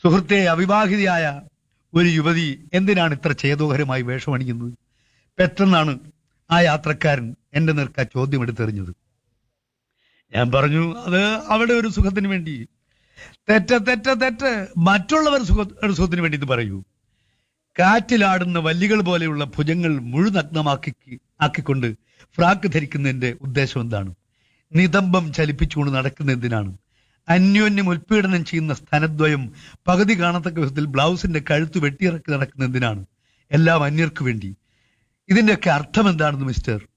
സുഹൃത്തെ അവിവാഹിതയായ ഒരു യുവതി എന്തിനാണ് ഇത്ര ചേതോഹരമായി വേഷമണിക്കുന്നത് പെട്ടെന്നാണ് ആ യാത്രക്കാരൻ എന്റെ നേർക്ക് ആ ചോദ്യം എടുത്തെറിഞ്ഞത് ഞാൻ പറഞ്ഞു അത് അവിടെ ഒരു സുഖത്തിന് വേണ്ടി തെറ്റ് തെറ്റ് തെറ്റ് മറ്റുള്ളവർ സുഖ ഒരു സുഖത്തിന് വേണ്ടി ഇത് പറയൂ കാറ്റിലാടുന്ന വല്ലികൾ പോലെയുള്ള ഭുജങ്ങൾ മുഴുനഗ്നമാക്കി ആക്കിക്കൊണ്ട് ഫ്രാക്ക് ധരിക്കുന്നതിന്റെ ഉദ്ദേശം എന്താണ് നിതംബം ചലിപ്പിച്ചുകൊണ്ട് നടക്കുന്ന എന്തിനാണ് അന്യോന്യം ഉൽപീഡനം ചെയ്യുന്ന സ്ഥലദ്വയം പകുതി കാണത്തക്ക വിധത്തിൽ ബ്ലൗസിന്റെ കഴുത്ത് വെട്ടിയിറക്കി നടക്കുന്ന എന്തിനാണ് എല്ലാം അന്യർക്ക് വേണ്ടി ഇതിന്റെയൊക്കെ അർത്ഥം എന്താണെന്ന് മിസ്റ്റർ